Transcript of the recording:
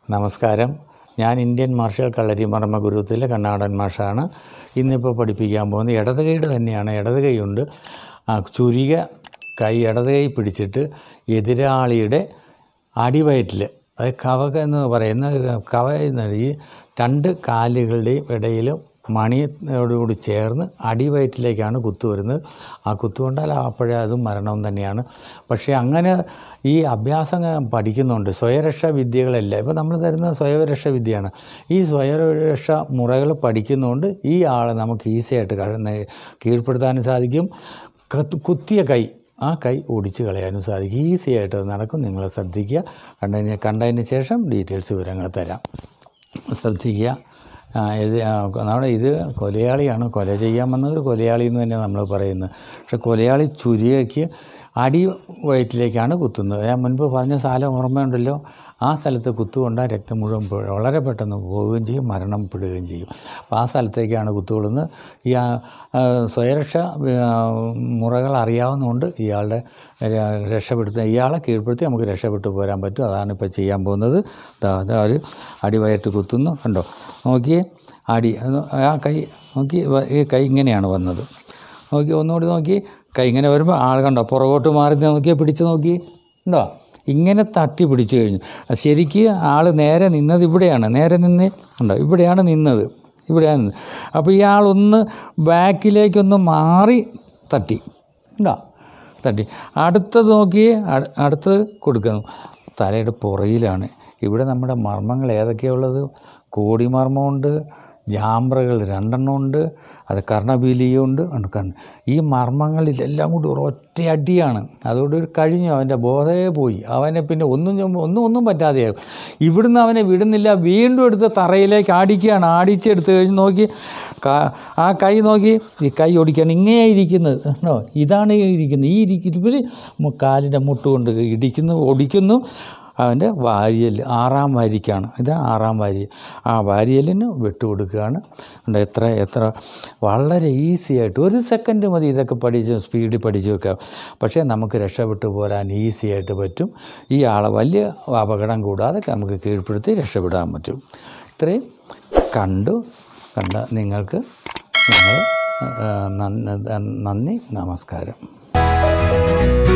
നമസ്കാരം ഞാൻ Indian martial കളരിമർമ്മ ഗുരുത്തിലെ കണ്ണാടൻ മാഷാണ് ഇന്നിപ്പോൾ പഠിപ്പിക്കാൻ പോകുന്നത് ഇടത് കൈയുടെ തന്നെയാണ് ഇടത് കൈയുണ്ട് ആ ചുരിക കൈ ഇടത് കൈ പിടിച്ചിട്ട് എതിരാളിയുടെ അടിവയറ്റിൽ അത് കവക എന്ന് പറയുന്ന കവ എന്ന ഈ രണ്ട് കാലുകളുടെയും ഇടയിൽ മണിയോടുകൂടി ചേർന്ന് അടിവയറ്റിലേക്കാണ് കുത്തു വരുന്നത് ആ കുത്തു കൊണ്ടാൽ അപ്പോഴേ അതും മരണം തന്നെയാണ് പക്ഷേ അങ്ങനെ ഈ അഭ്യാസം പഠിക്കുന്നുണ്ട് സ്വയരക്ഷാ വിദ്യകളെല്ലാം ഇപ്പോൾ നമ്മൾ തരുന്ന സ്വയരക്ഷ വിദ്യയാണ് ഈ സ്വയരക്ഷ മുറകൾ പഠിക്കുന്നതുകൊണ്ട് ഈ ആളെ നമുക്ക് ഈസിയായിട്ട് കഴിയുന്ന കീഴ്പ്പെടുത്താനും സാധിക്കും കത്ത് കുത്തിയ കൈ ആ കൈ ഓടിച്ച് കളയാനും സാധിക്കും ഈസി ആയിട്ട് അത് നടക്കും നിങ്ങൾ ശ്രദ്ധിക്കുക കണ്ടതിന് കണ്ടതിന് ശേഷം ഡീറ്റെയിൽസ് വിവരങ്ങൾ തരാം ശ്രദ്ധിക്കുക ആ, ഇത് ആ, നമ്മുടെ ഇത് കൊലയാളിയാണ് കൊല ചെയ്യാൻ വന്നത് ഒരു കൊലയാളി എന്ന് തന്നെ നമ്മൾ പറയുന്നത് പക്ഷെ കൊലയാളി ചുരിയയ്ക്ക് അടി വയറ്റിലേക്കാണ് കുത്തുന്നത് ഞാൻ മുൻപ് പറഞ്ഞ സ്ഥലം ഓർമ്മയുണ്ടല്ലോ ആ സ്ഥലത്ത് കുത്തുകൊണ്ടാൽ രക്തം മുഴുവൻ പോ- വളരെ പെട്ടെന്ന് പോവുകയും ചെയ്യും മരണപ്പെടുകയും ചെയ്യും അപ്പോൾ ആ സ്ഥലത്തേക്കാണ് കുത്തുകൊള്ളുന്നത് ഈ ആ, ആ, സ്വയരക്ഷ ആ, മുറകൾ അറിയാവുന്നതുകൊണ്ട് ഇയാളുടെ ര- രക്ഷപ്പെടുത്ത ഇയാളെ കീഴ്പ്പെടുത്തി നമുക്ക് രക്ഷപ്പെട്ടു പോരാൻ പറ്റും അതാണ് ഇപ്പോൾ ചെയ്യാൻ പോകുന്നത് ദാ ദാ ഒരു അടിവയറ്റ് കുത്തുന്നു കണ്ടോ നോക്കിയേ അടി അത് ആ കൈ നോക്കി വ- ഈ കൈ ഇങ്ങനെയാണ് വന്നത് നോക്കി ഒന്നുകൂടി നോക്കി കൈ ഇങ്ങനെ വരുമ്പോൾ ആൾ കണ്ടോ പുറകോട്ട് മാറി നോക്കിയാൽ പിടിച്ച് നോക്കി ഉണ്ടോ ഇങ്ങനെ തട്ടി പിടിച്ചു കഴിഞ്ഞു അത് ശരിക്ക് ആൾ നേരെ നിന്നത് ഇവിടെയാണ് നേരെ നിന്ന് ഉണ്ടോ ഇവിടെയാണ് നിന്നത് ഇവിടെയാണ് നിന്നത് അപ്പോൾ ഇയാളൊന്ന് ബാക്കിലേക്കൊന്ന് മാറി തട്ടി ഉണ്ടോ തട്ടി അടുത്തത് നോക്കി അട്- അടുത്തത് കൊടുക്കുന്നു തലയുടെ പുറയിലാണ് ഇവിടെ നമ്മുടെ മർമ്മങ്ങൾ ഏതൊക്കെയുള്ളത് കോടിമർമ്മമുണ്ട് ജാമ്രകൾ രണ്ടെണ്ണമുണ്ട് അത് കർണബീലിയുണ്ട് ഉണ്ട് കണ്ണ് ഈ മർമ്മങ്ങളിലെല്ലാം കൂടി ഒരൊറ്റ അടിയാണ് അതോട് കഴിഞ്ഞു അവൻ്റെ ബോധമേ പോയി അവനെ പിന്നെ ഒന്നും ചുമ- ഒന്നും ഒന്നും പറ്റാതെയാകും ഇവിടുന്ന് അവനെ വിടുന്നില്ല വീണ്ടും എടുത്ത് തറയിലേക്ക് ആടിക്കുകയാണ് ആടിച്ചെടുത്ത് കഴിഞ്ഞ് നോക്കി കാ- ആ കൈ നോക്കി ഈ കൈ ഓടിക്കുകയാണ് ഇങ്ങനെ ഇരിക്കുന്നത് കേട്ടോ ഇതാണ് ഈ ഇരിക്കുന്നത് ഈ ഇരിക്കുന്ന ഇവർ കാലിൻ്റെ മുട്ട് കൊണ്ട് ഇടിക്കുന്നു ഓടിക്കുന്നു അവൻ്റെ വാരിയൽ ആറാം വാരിക്കാണ് ഇത് ആറാം വാരി ആ വാരിയലിന് വിട്ടുകൊടുക്കുകയാണ് ഉണ്ട് എത്ര എത്ര വളരെ ഈസി ആയിട്ട് ഒരു സെക്കൻഡ് മതി ഇതൊക്കെ പഠിച്ച് സ്പീഡിൽ പഠിച്ച് വെക്കാം പക്ഷേ നമുക്ക് രക്ഷപ്പെട്ടു പോരാൻ ഈസി ആയിട്ട് പറ്റും ഈ ആളെ വലിയ അപകടം കൂടാതെ നമുക്ക് കീഴ്പ്പെടുത്തി രക്ഷപ്പെടാൻ പറ്റും ഇത്രയും കണ്ടു കണ്ട നിങ്ങൾക്ക് നിങ്ങൾ നന്ദി നന്ദി നമസ്കാരം